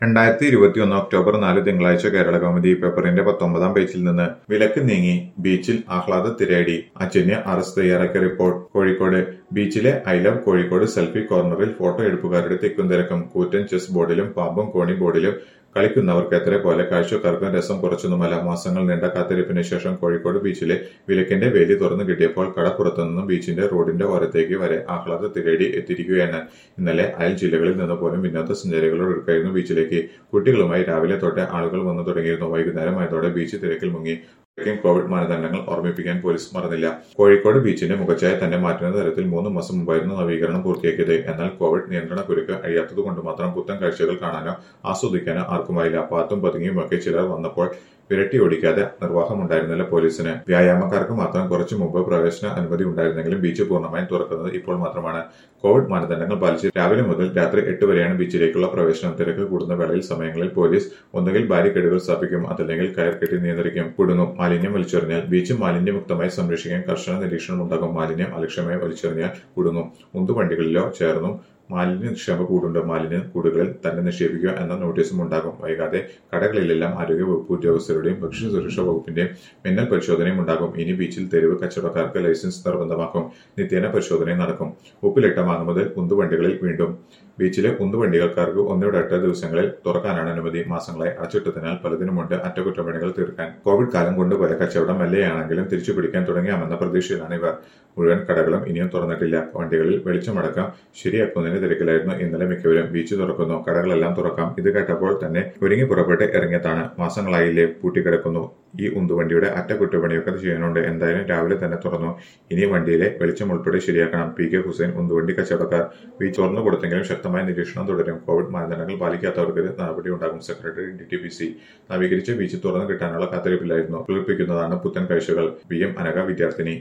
രണ്ടായിരത്തി ഇരുപത്തിയൊന്ന് ഒക്ടോബർ നാല് തിങ്കളാഴ്ച കേരള കൗമുദി പേപ്പറിന്റെ പത്തൊമ്പതാം പേജിൽ നിന്ന് വിലക്ക് നീങ്ങി ബീച്ചിൽ ആഹ്ലാദ തിരയടി അജന്യ അറസ്റ്റ് തയ്യാറാക്കിയ റിപ്പോർട്ട് കോഴിക്കോട് ബീച്ചിലെ ഐ ലവ് കോഴിക്കോട് സെൽഫി കോർണറിൽ ഫോട്ടോ എടുപ്പുകാരുടെ തിക്കും തിരക്കും കൂറ്റൻ ചെസ് ബോർഡിലും പാമ്പും കോണി ബോർഡിലും കളിക്കുന്നവർക്ക് എത്ര പോലെ കാഴ്ചക്കാർക്കും രസം കുറച്ചൊന്നുമല്ല മാസങ്ങൾ നീണ്ട കാത്തിരിപ്പിന് ശേഷം കോഴിക്കോട് ബീച്ചിലെ വിലക്കിന്റെ വേലി തുറന്നു കിട്ടിയപ്പോൾ കടപ്പുറത്തുനിന്നും ബീച്ചിന്റെ റോഡിന്റെ ഓരത്തേക്ക് വരെ ആഹ്ലാദ തിരയടി എത്തിയിരിക്കുകയാണ് ഇന്നലെ അയൽ ജില്ലകളിൽ നിന്ന് പോലും വിനോദസഞ്ചാരികളോട് എടുക്കായിരുന്നു ബീച്ചിലേക്ക് കുട്ടികളുമായി രാവിലെ തൊട്ട് ആളുകൾ വന്നു തുടങ്ങിയിരുന്നു വൈകുന്നേരമായതോടെ ബീച്ച് തിരക്കിൽ മുങ്ങി ഇപ്പോഴേക്കും കോവിഡ് മാനദണ്ഡങ്ങൾ ഓർമ്മിപ്പിക്കാൻ പോലീസ് മറന്നില്ല കോഴിക്കോട് ബീച്ചിന്റെ മുഖച്ഛായ തന്നെ മാറ്റുന്ന തരത്തിൽ മൂന്ന് മാസം മുമ്പായിരുന്നു നവീകരണം പൂർത്തിയാക്കിയത് എന്നാൽ കോവിഡ് നിയന്ത്രണ കുരുക്ക് അഴിയാത്തതുകൊണ്ട് മാത്രം പുത്തൻ കാഴ്ചകൾ കാണാനോ ആസ്വദിക്കാനോ ആർക്കുമായില്ല പാത്തും പതുങ്ങിയുമൊക്കെ ചിലർ വന്നപ്പോൾ വിരട്ടി ഓടിക്കാതെ നിർവാഹമുണ്ടായിരുന്നില്ല പോലീസിന് വ്യായാമക്കാർക്ക് മാത്രം കുറച്ചു മുമ്പ് പ്രവേശന അനുമതി ഉണ്ടായിരുന്നെങ്കിലും ബീച്ച് പൂർണ്ണമായും തുറക്കുന്നത് ഇപ്പോൾ മാത്രമാണ് കോവിഡ് മാനദണ്ഡങ്ങൾ പാലിച്ച് രാവിലെ മുതൽ രാത്രി എട്ട് വരെയാണ് ബീച്ചിലേക്കുള്ള പ്രവേശനം തിരക്ക് കൂടുന്ന വേളയിൽ സമയങ്ങളിൽ പോലീസ് ഒന്നുകിൽ ബാരിക്കേഡുകൾ സ്ഥാപിക്കും അതല്ലെങ്കിൽ കയർ കെട്ടി നിയന്ത്രിക്കും കുടുങ്ങും മാലിന്യം വലിച്ചെറിഞ്ഞാൽ ബീച്ച് മാലിന്യമുക്തമായി സംരക്ഷിക്കാൻ കർശന നിരീക്ഷണം ഉണ്ടാകും മാലിന്യം അലക്ഷ്യമായി വലിച്ചെറിഞ്ഞാൽ കുടുങ്ങും ഉന്തുവണ്ടികളിലോ ചേർന്നും മാലിന്യ നിക്ഷേപ കൂടുണ്ട് മാലിന്യ കൂടുകളിൽ തന്നെ നിക്ഷേപിക്കുക എന്ന നോട്ടീസും ഉണ്ടാകും വൈകാതെ കടകളിലെല്ലാം ആരോഗ്യ വകുപ്പ് ഉദ്യോഗസ്ഥരുടെയും ഭക്ഷ്യ സുരക്ഷാ വകുപ്പിന്റെയും മിന്നൽ പരിശോധനയും ഉണ്ടാകും ഇനി ബീച്ചിൽ തെരുവ് കച്ചവടക്കാർക്ക് ലൈസൻസ് നിർബന്ധമാക്കും നിത്യേന പരിശോധനയും നടക്കും ഉപ്പിലിട്ട മാങ്ങ മുതൽ ഉന്തുവണ്ടികളിൽ വീണ്ടും ബീച്ചിലെ ഉന്തുവണ്ടികൾക്കാർക്ക് ഒന്നിടവിട്ട ദിവസങ്ങളിൽ തുറക്കാനാണ് അനുമതി മാസങ്ങളായി അടച്ചിട്ടതിനാൽ പലതിനുമുണ്ട് അറ്റകുറ്റപ്പണികൾ തീർക്കാൻ കോവിഡ് കാലം കൊണ്ട് പോയ കച്ചവടം മെല്ലെയാണെങ്കിലും തിരിച്ചു പിടിക്കാൻ തുടങ്ങിയാമെന്ന പ്രതീക്ഷയിലാണ് ഇവർ മുഴുവൻ കടകളും ഇനിയും തുറന്നിട്ടില്ല വണ്ടികളിൽ വെളിച്ചമടക്കം ശരിയാക്കുന്നതിന് തിരക്കിലായിരുന്നു ഇന്നലെ മിക്കവരും ബീച്ച് തുറക്കുന്നു കടകളെല്ലാം തുറക്കാം ഇത് കേട്ടപ്പോൾ തന്നെ ഒരുങ്ങി പുറപ്പെട്ട് ഇറങ്ങിയതാണ് മാസങ്ങളായില്ലേ പൂട്ടിക്കിടക്കുന്നു ഈ ഉന്തുവണ്ടിയുടെ അറ്റകുറ്റപ്പണിയൊക്കെ ചെയ്യാനുണ്ട് എന്തായാലും രാവിലെ തന്നെ തുറന്നു ഇനി വണ്ടിയിലെ വെളിച്ചം ഉൾപ്പെടെ ശരിയാക്കണം പി കെ ഹുസൈൻ ഉന്തുവണ്ടി കച്ചവടക്കാർ ബീച്ച് തുറന്നു കൊടുത്തെങ്കിലും ശക്തമായ നിരീക്ഷണം തുടരും കോവിഡ് മാനദണ്ഡങ്ങൾ പാലിക്കാത്തവർക്ക് നടപടി ഉണ്ടാകും secretary D T P C നവീകരിച്ച ബീച്ച് തുറന്നു കിട്ടാനുള്ള കാത്തിരിപ്പിലായിരുന്നു കുളിർപ്പിക്കുന്നതാണ് പുത്തൻ കാഴ്ചകൾ ബി എം അനഘ വിദ്യാർത്ഥിനി